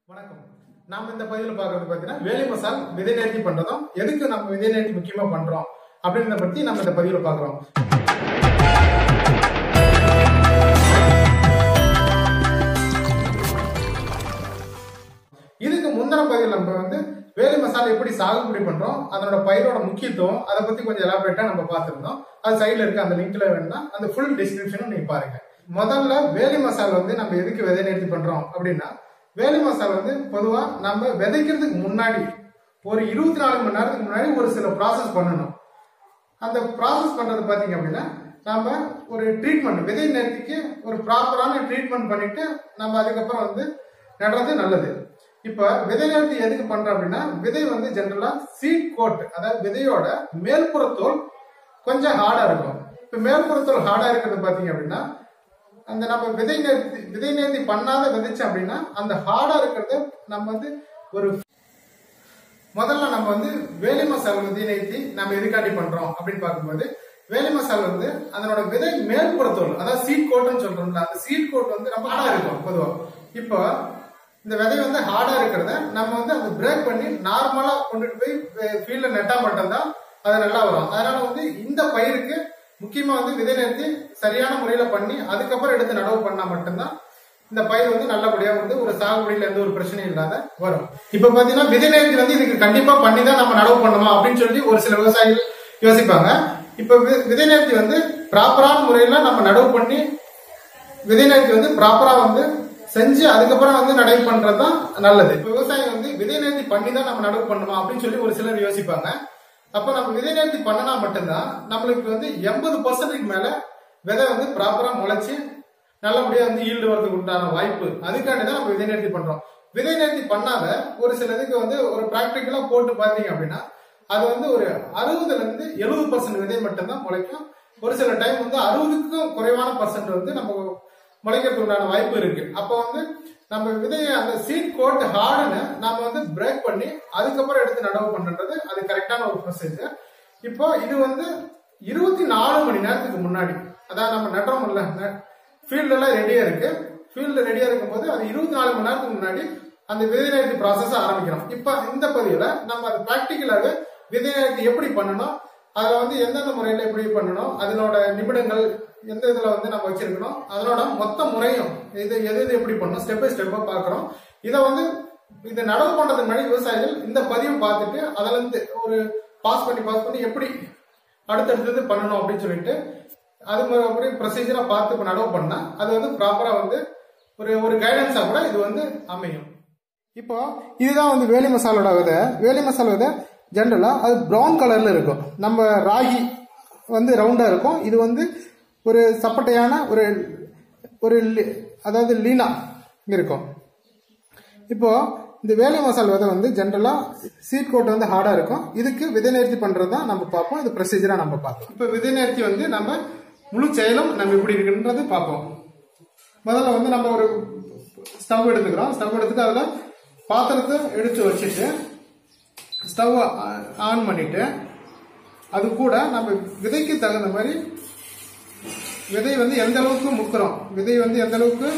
வணக்கம் நாம இந்த பதிவில் பார்க்கறது பார்த்தீங்கன்னா வேலை மசால் விதை நேர்த்தி பண்றதும் எதுக்கு நம்ம விதை நேர்த்தி முக்கியமா பண்றோம் அப்படின்றத பத்தி நம்ம இந்த பதிவில் பார்க்குறோம் இதுக்கு முந்தின பதிவில் நம்ம வந்து வேலை மசாலா எப்படி சாகுபடி பண்றோம் அதனோட பயிரோட முக்கியத்துவம் அதை பத்தி கொஞ்சம் எலாபரேட்டா நம்ம பார்த்திருந்தோம் அது சைடுல இருக்க அந்த லிங்க்ல வேணும்னா அந்த ஃபுல் டிஸ்கிரிப்ஷனும் நீங்க பாருங்க முதல்ல வேலி மசாலா வந்து நம்ம எதுக்கு விதை நேர்த்தி பண்றோம் அப்படின்னா வேலி மசாலா வந்து பொதுவா நம்ம விதைக்கிறதுக்கு முன்னாடி ஒரு இருபத்தி நாலு மணி நேரத்துக்கு முன்னாடி ஒரு சில ப்ராசஸ் பண்ணணும் அந்த ப்ராசஸ் பண்றது பாத்தீங்க அப்படின்னா நாம ஒரு ட்ரீட்மெண்ட் விதை நேர்த்திக்கு ஒரு ப்ராப்பரான ட்ரீட்மெண்ட் பண்ணிட்டு நம்ம அதுக்கப்புறம் வந்து நடுறது நல்லது இப்ப விதை நேர்த்தி எதுக்கு பண்றோம் அப்படின்னா விதை வந்து ஜென்ரலா சீட் கோட் அதாவது விதையோட மேல்புற தோல் கொஞ்சம் ஹார்டா இருக்கும் இப்ப மேல்புற தோல் ஹார்டா இருக்கிறது பாத்தீங்க அப்படின்னா அந்த நம்ம விதை நேர்த்தி விதை நேர்த்தி பண்ணாத விதைச்சோம் அப்படின்னா அந்த ஹார்டா இருக்கிறத நம்ம வந்து ஒரு முதல்ல நம்ம வந்து வேலி மசால் விதை நேர்த்தி நம்ம எதுக்காண்டி பண்றோம் அப்படின்னு பார்க்கும்போது வேலி மசால் வந்து அதனோட விதை மேற்புற தோல் அதாவது சீட் கோட்னு சொல்றோம்ல அந்த சீட் கோட் வந்து ரொம்ப ஹார்டா இருக்கும் பொதுவா இப்போ இந்த விதை வந்து ஹார்டா இருக்கிறத நம்ம வந்து அதை பிரேக் பண்ணி நார்மலா கொண்டுட்டு போய் ஃபீல்ட்ல நெட்டா மட்டும்தான் அது நல்லா வரும் அதனால வந்து இந்த பயிருக்கு முக்கியமா வந்து விதை நேர்த்தி சரியான முறையில பண்ணி அதுக்கப்புறம் எடுத்து நடவு பண்ணா மட்டும்தான் இந்த பயிர் வந்து நல்லபடியா வந்து ஒரு சாகுபடியில எந்த ஒரு பிரச்சனையும் இல்லாத வரும் இப்ப பாத்தீங்கன்னா விதை நேர்த்தி வந்து இதுக்கு கண்டிப்பா பண்ணி தான் நம்ம நடவு பண்ணணும் அப்படின்னு சொல்லி ஒரு சில விவசாயிகள் யோசிப்பாங்க இப்ப வி- விதை நேர்த்தி வந்து ப்ராப்பரான முறையில நம்ம நடவு பண்ணி விதை நேர்த்தி வந்து ப்ராப்பரா வந்து செஞ்சு அதுக்கப்புறம் வந்து நடவு பண்றது தான் நல்லது இப்ப விவசாயம் வந்து விதை நேர்த்தி பண்ணி தான் நம்ம நடவு பண்ணணுமா அப்படின்னு சொல்லி ஒரு சிலர் யோசிப்பாங்க அப்ப நம்ம விதை நேர்த்தி பண்ணனா மட்டும்தான் நம்மளுக்கு வந்து எண்பது பர்சன்டேஜ் மேல விதை வந்து ப்ராப்பரா முளைச்சு நல்லபடியா வந்து ஈல்டு வரதுக்கு உண்டான வாய்ப்பு அதுக்காண்டி தான் நம்ம விதை நேர்த்தி பண்றோம் விதை நேர்த்தி பண்ணாத ஒரு சில இதுக்கு வந்து ஒரு பிராக்டிக்கலா போட்டு பாத்தீங்க அப்படின்னா அது வந்து ஒரு அறுபதுல இருந்து எழுபது பர்சன்ட் விதை மட்டும்தான் முளைக்கும் ஒரு சில டைம் வந்து அறுபதுக்கும் குறைவான பர்சன்ட் வந்து நம்ம முளைக்கிறதுக்கு உண்டான வாய்ப்பு இருக்கு அப்போ வந்து நம்ம விதையை அந்த சீட் கோட் ஹார்டுன்னு நம்ம வந்து பிரேக் பண்ணி அதுக்கப்புறம் எடுத்து நடவு பண்றது அது கரெக்டான ஒரு ப்ரொசீஜர் இப்போ இது வந்து இருபத்தி நாலு மணி நேரத்துக்கு முன்னாடி அதாவது நம்ம நடுறோம்ல ஃபீல்டு எல்லாம் ரெடியா இருக்கு ஃபீல்டு ரெடியா இருக்கும்போது அது இருபத்தி நாலு மணி நேரத்துக்கு முன்னாடி அந்த விதை நேர்த்தி ப்ராசஸ் ஆரம்பிக்கிறோம் இப்போ இந்த பதிவுல நம்ம அது ப்ராக்டிக்கலாக விதை நேர்த்தி எப்படி பண்ணணும் அதுல வந்து எந்தெந்த முறையில எப்படி பண்ணணும் அதனோட நிமிடங்கள் எந்த இதுல வந்து நம்ம வச்சிருக்கணும் அதனோட மொத்த முறையும் இது எது எது எப்படி பண்ணணும் ஸ்டெப் பை ஸ்டெப்பா பார்க்கறோம் இதை வந்து இதை நடவு பண்றதுக்கு முன்னாடி விவசாயிகள் இந்த பதிவு பார்த்துட்டு அதுல இருந்து ஒரு பாஸ் பண்ணி பாஸ் பண்ணி எப்படி அடுத்தடுத்தது பண்ணணும் அப்படின்னு சொல்லிட்டு அது மாதிரி ப்ரொசீஜரா பார்த்து இப்ப நடவு பண்ணா அது வந்து ப்ராப்பரா வந்து ஒரு ஒரு கைடன்ஸா கூட இது வந்து அமையும் இப்போ இதுதான் வந்து வேலி மசாலோட விதை வேலி மசாலா விதை ஜென்ரலா அது ப்ரௌன் கலர்ல இருக்கும் நம்ம ராகி வந்து ரவுண்டா இருக்கும் இது வந்து ஒரு சப்பட்டையான ஒரு ஒரு லி- அதாவது லீனா இருக்கும் இப்போ இந்த வேலை மசால் விதை வந்து ஜென்ரலா சீட் கோட் வந்து ஹார்டா இருக்கும் இதுக்கு விதை நேர்த்தி பண்றது தான் நம்ம பார்ப்போம் இது ப்ரொசீஜரா நம்ம பார்ப்போம் இப்போ விதை நேர்த்தி வந்து நம்ம முழு செயலும் நம்ம எப்படி இருக்குன்றது பார்ப்போம் முதல்ல வந்து நம்ம ஒரு ஸ்டவ் எடுத்துக்கிறோம் ஸ்டவ் எடுத்துட்டு அதுல பாத்திரத்தை எடுத்து வச்சுட்டு ஸ்டவ் ஆன் பண்ணிட்டு அது கூட நம்ம விதைக்கு தகுந்த மாதிரி விதை வந்து எந்த அளவுக்கு முக்கிறோம் விதை வந்து எந்த அளவுக்கு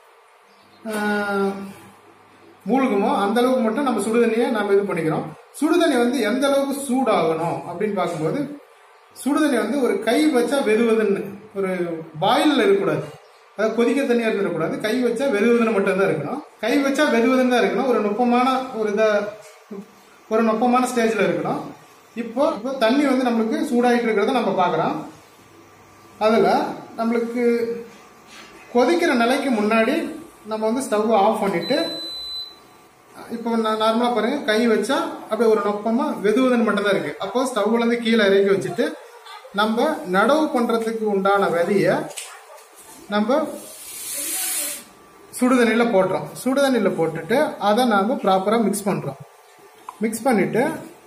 ஆஹ், மூழ்குமோ அந்த அளவுக்கு மட்டும் நம்ம சுடுதண்ணியை நம்ம இது பண்ணிக்கிறோம் சுடுதண்ணி வந்து எந்த அளவுக்கு சூடாகணும் அப்படின்னு பார்க்கும்போது சுடுதண்ணி வந்து ஒரு கை வச்சா வெதுவதுன்னு ஒரு பாயிலில் இருக்கக்கூடாது அதாவது கொதிக்க தண்ணியா இருந்துடக்கூடாது கை வச்சா வெதுவதுன்னு மட்டும்தான் இருக்கணும் கை வச்சா வெதுவதுன்னு தான் இருக்கணும் ஒரு நுட்பமான ஒரு இதை ஒரு நுட்பமான ஸ்டேஜில் இருக்கணும் இப்போ இப்போ தண்ணி வந்து நம்மளுக்கு சூடாயிட்டு இருக்கிறத நம்ம பார்க்குறோம் அதில் நம்மளுக்கு கொதிக்கிற நிலைக்கு முன்னாடி நம்ம வந்து ஸ்டவ் ஆஃப் பண்ணிட்டு இப்போ நான் நார்மலாக பாருங்க கை வச்சா அப்படியே ஒரு நொப்பமாக வெதுவதுன்னு மட்டும்தான் இருக்கு அப்போ ஸ்டவ்ல இருந்து கீழே இறக்கி வச்சுட்டு நம்ம நடவு பண்றதுக்கு உண்டான விதைய நம்ம சுடுதண்ணியில் போட்டுறோம் சுடுதண்ணியில் போட்டுட்டு அதை நாம ப்ராப்பராக மிக்ஸ் பண்ணுறோம் மிக்ஸ் பண்ணிட்டு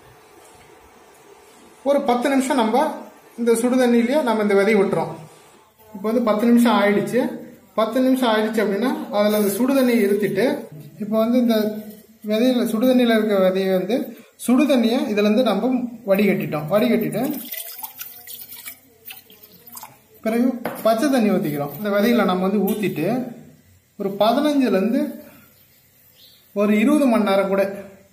ஒரு பத்து நிமிஷம் நம்ம இந்த சுடுதண்ணிலேயே நம்ம இந்த விதையை விட்டுறோம் இப்போ வந்து பத்து நிமிஷம் ஆயிடுச்சு பத்து நிமிஷம் ஆயிடுச்சு அப்படின்னா அதில் அந்த சுடுதண்ணியை இருத்திட்டு இப்போ வந்து இந்த விதையில சுடுதண்ணியில் இருக்க விதையை வந்து சுடுதண்ணியை இதுல இருந்து நம்ம வடிகட்டிட்டோம் வடிகட்டிட்டு பிறகு பச்சை தண்ணி ஊற்றிக்கிறோம் இந்த விதையில நம்ம வந்து ஊற்றிட்டு ஒரு பதினஞ்சுலேருந்து ஒரு இருபது மணி நேரம் கூட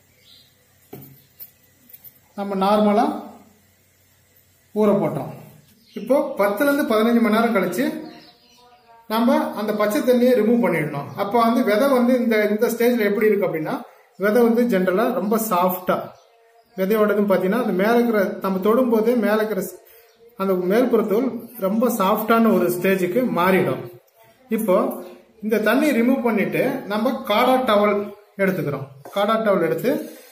நம்ம நார்மலாக ஊற போட்டோம் இப்போ பத்துலேருந்து பதினஞ்சு மணி நேரம் கழிச்சு நம்ம அந்த பச்சை தண்ணியை ரிமூவ் பண்ணிடணும் அப்போ வந்து விதை வந்து இந்த இந்த ஸ்டேஜில் எப்படி இருக்கு அப்படின்னா விதை வந்து ஜென்ரலாக ரொம்ப சாஃப்டாக விதையோடதும் பார்த்தீங்கன்னா அந்த மேலே இருக்கிற நம்ம தொடும்போதே மேலே இருக்கிற ஸ்- அந்த மேல்புறத்தோல் ரொம்ப சாஃப்டான ஒரு ஸ்டேஜுக்கு மாறிடும் இப்போ இந்த தண்ணி ரிமூவ் பண்ணிட்டு நம்ம காடா டவல் எடுத்துக்கிறோம் காடா டவல் எடுத்து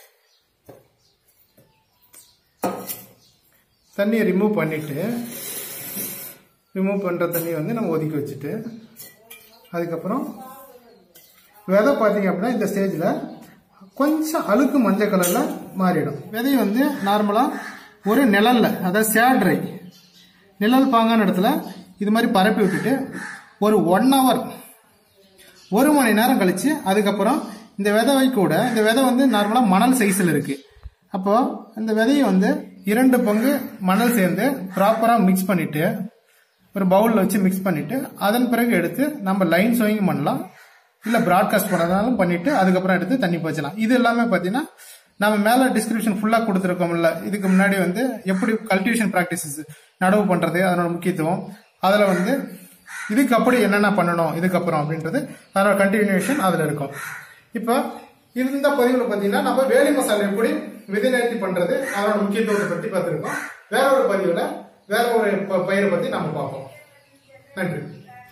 தண்ணியை ரிமூவ் பண்ணிட்டு ரிமூவ் பண்ணுற தண்ணியை வந்து நம்ம ஒதுக்கி வச்சுட்டு அதுக்கப்புறம் விதை பார்த்தீங்க அப்படின்னா இந்த ஸ்டேஜில் கொஞ்சம் அழுக்கு மஞ்சள் கலரில் மாறிடும் விதை வந்து நார்மலாக ஒரு நிழல்ல அதாவது சேட்ரை நிழல் பாங்கான இடத்துல இது மாதிரி பரப்பி விட்டுட்டு ஒரு ஒன் ஹவர் ஒரு மணி நேரம் கழிச்சு அதுக்கப்புறம் இந்த விதை கூட இந்த விதை வந்து நார்மலாக மணல் சைஸில் இருக்கு அப்போ இந்த விதையை வந்து இரண்டு பங்கு மணல் சேர்ந்து ப்ராப்பராக மிக்ஸ் பண்ணிட்டு ஒரு பவுலில் வச்சு மிக்ஸ் பண்ணிட்டு அதன் பிறகு எடுத்து நம்ம லைன் சோயிங் பண்ணலாம் இல்லை ப்ராட்காஸ்ட் பண்ணதாலும் பண்ணிட்டு அதுக்கப்புறம் எடுத்து தண்ணி பாய்ச்சலாம் இது எல்லாமே பார்த்தீங்கன்னா நம்ம மேலே டிஸ்கிரிப்ஷன் ஃபுல்லாக கொடுத்துருக்கோம்ல இதுக்கு முன்னாடி வந்து எப்படி கல்டிவேஷன் ப்ராக்டிசஸ் நடவு பண்ணுறது அதனோட முக்கியத்துவம் அதில் வந்து இதுக்கு அப்படி என்னென்ன பண்ணணும் இதுக்கப்புறம் அப்படின்றது அதனோட கண்டினியூஷன் அதில் இருக்கும் இப்போ இந்த பதிவில் பார்த்தீங்கன்னா நம்ம வேலி மசாலா எப்படி விதைநேர்த்தி பண்ணுறது அதனோட முக்கியத்துவத்தை பற்றி பார்த்துருக்கோம் வேற ஒரு பதிவில் வேற ஒரு ப- பயிரை பற்றி நம்ம பார்ப்போம் நன்றி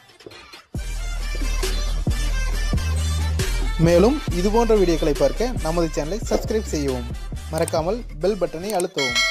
மேலும் இதுபோன்ற வீடியோக்களை பார்க்க நமது சேனலை சப்ஸ்கிரைப் செய்யவும் மறக்காமல் பெல் பட்டனை அழுத்தவும்